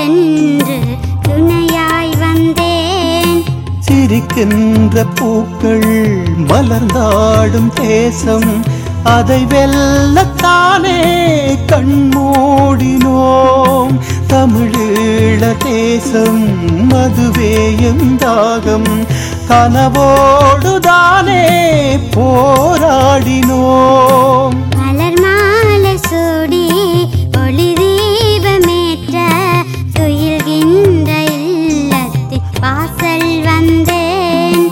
என்று துணையாய் வந்தேன் சிரிக்கின்ற பூக்கள் மலர்ந்தாடும் தேசம் அதை வெல்லத்தானே கண்மூடினோம் தமிழீழ தேசம் மதுவே எந்தாகம் கனவோடுதானே போராடினோம் மலர் மாலை சூடி ஒளி தீபமேற்ற துயில்கின்ற இல்லத்தில் வாசல் வந்தேன்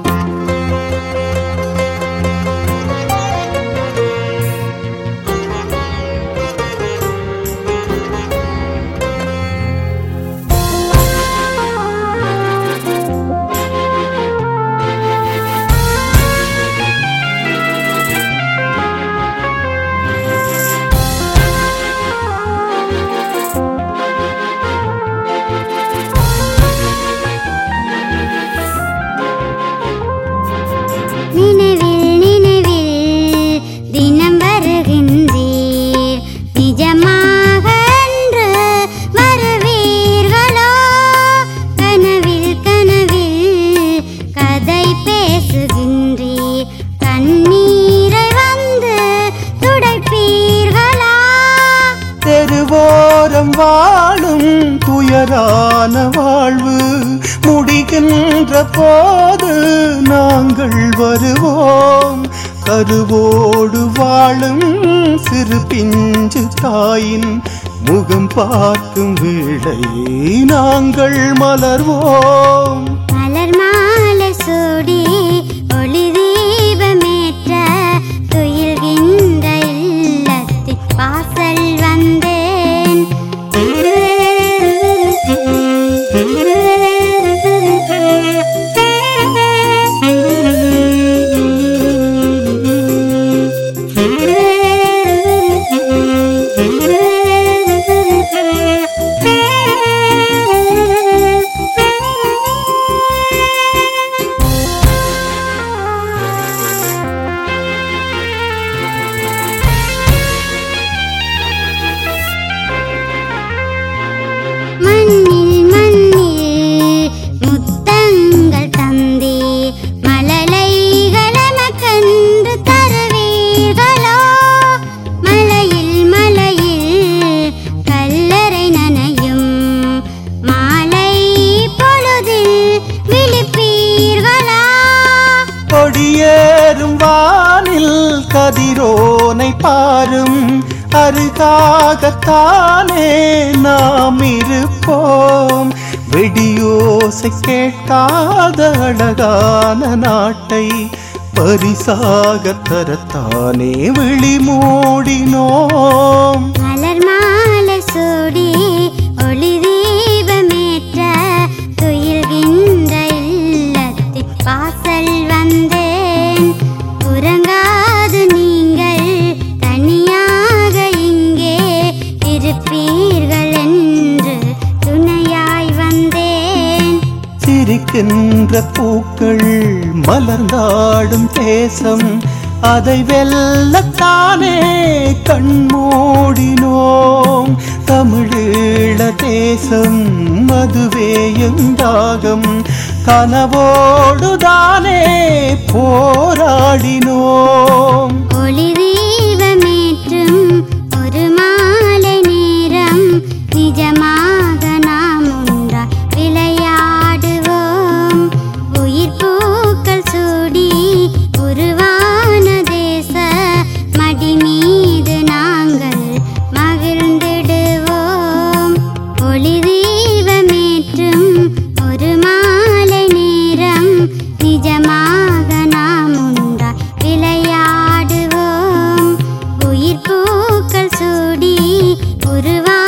நினைவில் நினைவில் தினம் வருகின்றீர் நிஜமாக அன்று வருவீர்களோ கனவில் கனவில் கதை பேசுகின்றீர் கண்ணீரை வந்து துடைப்பீர்களா தெருவோரம் வாழும் துயரான வாழ்வு முடிகின்ற போது நாங்கள் வருவோம் கருவோடு வாழும் சிறு பிஞ்சு தாயின் முகம் பார்க்கும் வேளை நாங்கள் மலர்வோம் மலர் மாலை சூடி ஒளி தீபமேற்ற துயில்கின்ற இல்லத்தில் வாசல் வந்தேன் மண்ணில் மண்ணில் முத்தங்கள் தந்தே மழலைகள் எமக்கென்று தருவீர்களோ மலையில் மலையில் கல்லறை நனையும் மாலை பொழுதில் விழிப்பீர்களா கொடியேறும் வானில் கதிரோனை பாரும் அருகாகத்தானே நாம் இருப்போம் வெடியோசை கேட்காத அழகான நாட்டை பரிசாக தரத்தானே விழி மூடினோம் மலர் மாலை சூடி ஒளி தீபமேற்ற துயில்கின்ற இல்லத்தில் வாசல் வந்தேன் உறங்காது நீங்கள் தனியாக இங்கே இருப்பீர்கள் என்று துணையாய் வந்தேன் சிரிக்கின்ற பூக்கள் மலர்ந்தாடும் தேசம் அதை வெல்லத்தானே கண்மூடினோம் தமிழீழ தேசம் மதுவே எந்தாகம் கனவோடுதானே போராடினோம் ஒளி தீபமேற்றும் ஒரு மாலை நேரம் நிஜமாக நாம் உண்டா விளையாடுவோம் உயிர் பூக்கள் சூடி உருவான தேச மடி மீது நாங்கள் மகிழ்ந்திடுவோம் ஒளி தீபமேற்றும் ஒரு மாலை நேரம் நிஜமாக நாம் உண்டா விளையாடுவோம் உயிர் பூக்கள் சூடி உருவா